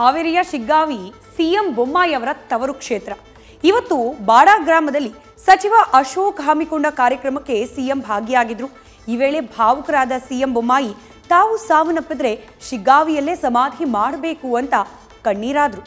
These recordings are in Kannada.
ಹಾವೇರಿಯ ಶಿಗ್ಗಾವಿ ಸಿಎಂ ಬೊಮ್ಮಾಯಿ ಅವರ ತವರು ಕ್ಷೇತ್ರ ಇವತ್ತು ಬಾಡಾ ಗ್ರಾಮದಲ್ಲಿ ಸಚಿವ ಅಶೋಕ್ ಹಮ್ಮಿಕೊಂಡ ಕಾರ್ಯಕ್ರಮಕ್ಕೆ ಸಿಎಂ ಭಾಗಿಯಾಗಿದ್ರು ಈ ವೇಳೆ ಭಾವುಕರಾದ ಸಿಎಂ ಬೊಮ್ಮಾಯಿ ತಾವು ಸಾವನ್ನಪ್ಪಿದ್ರೆ ಶಿಗ್ಗಾವಿಯಲ್ಲೇ ಸಮಾಧಿ ಮಾಡಬೇಕು ಅಂತ ಕಣ್ಣೀರಾದ್ರು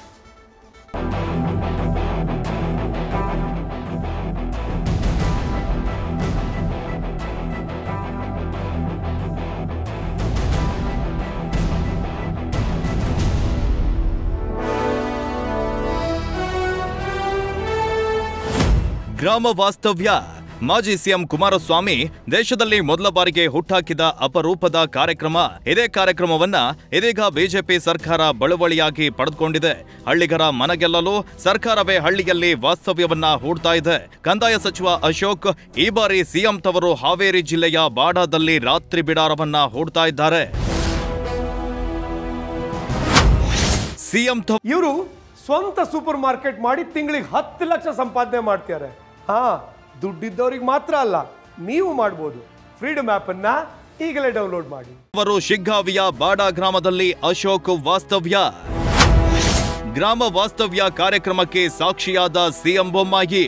ಗ್ರಾಮ ವಾಸ್ತವ್ಯ ಮಾಜಿ ಸಿಎಂ ಕುಮಾರಸ್ವಾಮಿ ದೇಶದಲ್ಲಿ ಮೊದಲ ಬಾರಿಗೆ ಹುಟ್ಟಾಕಿದ ಅಪರೂಪದ ಕಾರ್ಯಕ್ರಮ ಇದೇ ಕಾರ್ಯಕ್ರಮವನ್ನ ಇದೀಗ ಬಿಜೆಪಿ ಸರ್ಕಾರ ಬಳುವಳಿಯಾಗಿ ಪಡೆದುಕೊಂಡಿದೆ ಹಳ್ಳಿಗರ ಮನಗೆಲ್ಲಲು ಸರ್ಕಾರವೇ ಹಳ್ಳಿಯಲ್ಲಿ ವಾಸ್ತವ್ಯವನ್ನ ಹೂಡ್ತಾ ಇದೆ ಕಂದಾಯ ಸಚಿವ ಅಶೋಕ್ ಈ ಬಾರಿ ಸಿಎಂ ತವರು ಹಾವೇರಿ ಜಿಲ್ಲೆಯ ಬಾಡಾದಲ್ಲಿ ರಾತ್ರಿ ಬಿಡಾರವನ್ನ ಹೂಡ್ತಾ ಇದ್ದಾರೆ ಸಿಎಂ ತ ಇವರು ಸ್ವಂತ ಸೂಪರ್ ಮಾರ್ಕೆಟ್ ಮಾಡಿ ತಿಂಗಳಿಗೆ ಹತ್ತು ಲಕ್ಷ ಸಂಪಾದನೆ ಮಾಡ್ತಾರೆ ಹಾ ದುಡ್ಡಿದ್ದವ್ರಿಗೆ ಮಾತ್ರ ಅಲ್ಲ ನೀವು ಮಾಡ್ಬೋದು ಫ್ರೀಡಮ್ ಆ್ಯಪ್ ಅನ್ನ ಈಗಲೇ ಡೌನ್ಲೋಡ್ ಮಾಡಿ ಅವರು ಶಿಗ್ಗಾವಿಯ ಬಾಡಾ ಗ್ರಾಮದಲ್ಲಿ ಅಶೋಕ್ ವಾಸ್ತವ್ಯ ಗ್ರಾಮ ವಾಸ್ತವ್ಯ ಕಾರ್ಯಕ್ರಮಕ್ಕೆ ಸಾಕ್ಷಿಯಾದ ಸಿಎಂ ಬೊಮ್ಮಾಯಿ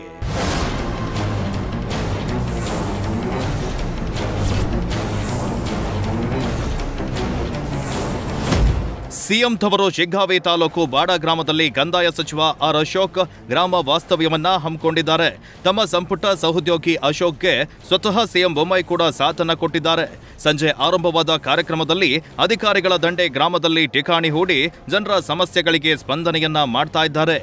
ಸಿಎಂ ತವರು ಶಿಗ್ಗಾವಿ ತಾಲೂಕು ಬಾಡಾ ಗ್ರಾಮದಲ್ಲಿ ಕಂದಾಯ ಸಚಿವ ಆರ್ ಅಶೋಕ್ ಗ್ರಾಮ ವಾಸ್ತವ್ಯವನ್ನ ಹಮ್ಮಿಕೊಂಡಿದ್ದಾರೆ ತಮ್ಮ ಸಂಪುಟ ಸಹೋದ್ಯೋಗಿ ಅಶೋಕ್ಗೆ ಸ್ವತಃ ಸಿಎಂ ಬೊಮ್ಮಾಯಿ ಕೂಡ ಸಾಥನ್ನ ಕೊಟ್ಟಿದ್ದಾರೆ ಸಂಜೆ ಆರಂಭವಾದ ಕಾರ್ಯಕ್ರಮದಲ್ಲಿ ಅಧಿಕಾರಿಗಳ ದಂಡೆ ಗ್ರಾಮದಲ್ಲಿ ಠಿಕಾಣಿ ಹೂಡಿ ಜನರ ಸಮಸ್ಯೆಗಳಿಗೆ ಸ್ಪಂದನೆಯನ್ನ ಮಾಡ್ತಾ ಇದ್ದಾರೆ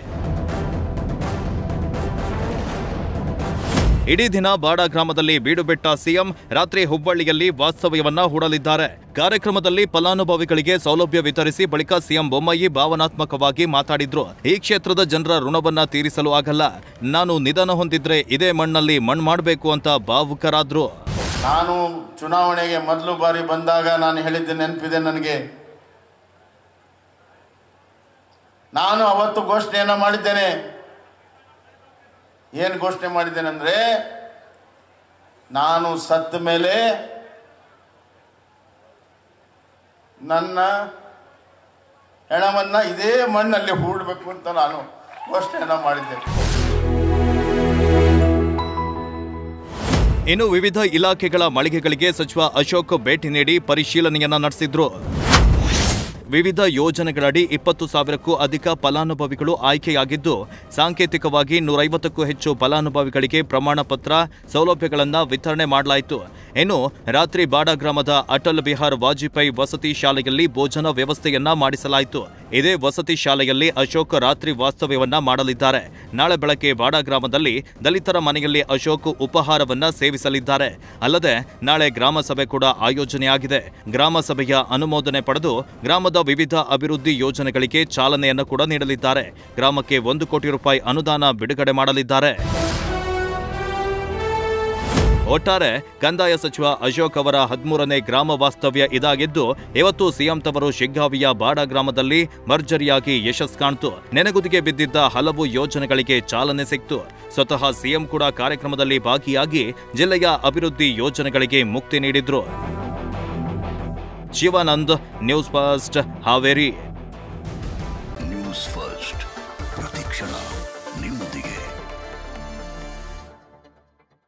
ಇಡೀ ದಿನ ಬಾಡಾ ಗ್ರಾಮದಲ್ಲಿ ಬೀಡು ಬಿಟ್ಟ ಸಿಎಂ ರಾತ್ರಿ ಹುಬ್ಬಳ್ಳಿಯಲ್ಲಿ ವಾಸ್ತವ್ಯವನ್ನ ಹೂಡಲಿದ್ದಾರೆ ಕಾರ್ಯಕ್ರಮದಲ್ಲಿ ಫಲಾನುಭವಿಗಳಿಗೆ ಸೌಲಭ್ಯ ವಿತರಿಸಿ ಬಳಿಕ ಸಿಎಂ ಬೊಮ್ಮಾಯಿ ಭಾವನಾತ್ಮಕವಾಗಿ ಮಾತಾಡಿದ್ರು ಈ ಕ್ಷೇತ್ರದ ಜನರ ಋಣವನ್ನ ತೀರಿಸಲು ಆಗಲ್ಲ ನಾನು ನಿಧನ ಹೊಂದಿದ್ರೆ ಇದೇ ಮಣ್ಣಲ್ಲಿ ಮಣ್ಣು ಮಾಡಬೇಕು ಅಂತ ಭಾವುಕರಾದ್ರು ನಾನು ಚುನಾವಣೆಗೆ ಮೊದಲು ಬಾರಿ ಬಂದಾಗ ನಾನು ಹೇಳಿದ್ದೆ ನೆನಪಿದೆ ನನಗೆ ನಾನು ಅವತ್ತು ಘೋಷಣೆಯನ್ನು ಮಾಡಿದ್ದೇನೆ ಏನು ಘೋಷಣೆ ಮಾಡಿದ್ದೇನೆ ಅಂದರೆ ನಾನು ಸತ್ತ ಮೇಲೆ ನನ್ನ ಹೆಣವನ್ನು ಇದೇ ಮಣ್ಣಲ್ಲಿ ಹೂಡಬೇಕು ಅಂತ ನಾನು ಘೋಷಣೆಯನ್ನು ಮಾಡಿದ್ದೇನೆ ಇನ್ನು ವಿವಿಧ ಇಲಾಖೆಗಳ ಮಳಿಗೆಗಳಿಗೆ ಸಚಿವ ಅಶೋಕ್ ಭೇಟಿ ನೀಡಿ ಪರಿಶೀಲನೆಯನ್ನ ನಡೆಸಿದ್ರು ವಿವಿಧ ಯೋಜನೆಗಳಡಿ ಇಪ್ಪತ್ತು ಸಾವಿರಕ್ಕೂ ಅಧಿಕ ಫಲಾನುಭವಿಗಳು ಆಯ್ಕೆಯಾಗಿದ್ದು ಸಾಂಕೇತಿಕವಾಗಿ ನೂರೈವತ್ತಕ್ಕೂ ಹೆಚ್ಚು ಫಲಾನುಭವಿಗಳಿಗೆ ಪ್ರಮಾಣ ಪತ್ರ ಸೌಲಭ್ಯಗಳನ್ನು ವಿತರಣೆ ಮಾಡಲಾಯಿತು ಇನ್ನು ರಾತ್ರಿ ಬಾಡಾ ಗ್ರಾಮದ ಅಟಲ್ ಬಿಹಾರ್ ವಾಜಪೇಯಿ ವಸತಿ ಶಾಲೆಯಲ್ಲಿ ಭೋಜನ ವ್ಯವಸ್ಥೆಯನ್ನ ಮಾಡಿಸಲಾಯಿತು ಇದೇ ವಸತಿ ಶಾಲೆಯಲ್ಲಿ ಅಶೋಕ್ ರಾತ್ರಿ ವಾಸ್ತವ್ಯವನ್ನ ಮಾಡಲಿದ್ದಾರೆ ನಾಳೆ ಬೆಳಗ್ಗೆ ಬಾಡಾ ಗ್ರಾಮದಲ್ಲಿ ದಲಿತರ ಮನೆಯಲ್ಲಿ ಅಶೋಕ್ ಉಪಹಾರವನ್ನ ಸೇವಿಸಲಿದ್ದಾರೆ ಅಲ್ಲದೆ ನಾಳೆ ಗ್ರಾಮ ಸಭೆ ಕೂಡ ಆಯೋಜನೆಯಾಗಿದೆ ಗ್ರಾಮ ಸಭೆಯ ಅನುಮೋದನೆ ಪಡೆದು ಗ್ರಾಮದ ವಿವಿಧ ಅಭಿವೃದ್ಧಿ ಯೋಜನೆಗಳಿಗೆ ಚಾಲನೆಯನ್ನು ಕೂಡ ನೀಡಲಿದ್ದಾರೆ ಗ್ರಾಮಕ್ಕೆ ಒಂದು ಕೋಟಿ ರೂಪಾಯಿ ಅನುದಾನ ಬಿಡುಗಡೆ ಮಾಡಲಿದ್ದಾರೆ ಒಟ್ಟಾರೆ ಕಂದಾಯ ಸಚಿವ ಅಶೋಕ್ ಅವರ ಹದಿಮೂರನೇ ಗ್ರಾಮ ವಾಸ್ತವ್ಯ ಇದಾಗಿದ್ದು ಇವತ್ತು ಸಿಎಂ ತವರು ಶಿಗ್ಗಾವಿಯ ಬಾಡಾ ಗ್ರಾಮದಲ್ಲಿ ಭರ್ಜರಿಯಾಗಿ ಯಶಸ್ ಕಾಣ್ತು ನೆನೆಗುದಿಗೆ ಬಿದ್ದಿದ್ದ ಹಲವು ಯೋಜನೆಗಳಿಗೆ ಚಾಲನೆ ಸಿಕ್ತು ಸ್ವತಃ ಸಿಎಂ ಕೂಡ ಕಾರ್ಯಕ್ರಮದಲ್ಲಿ ಭಾಗಿಯಾಗಿ ಜಿಲ್ಲೆಯ ಅಭಿವೃದ್ಧಿ ಯೋಜನೆಗಳಿಗೆ ಮುಕ್ತಿ ನೀಡಿದ್ರು ಶಿವಾನಂದ್ ನ್ಯೂಸ್ ಫಸ್ಟ್ ಹಾವೇರಿ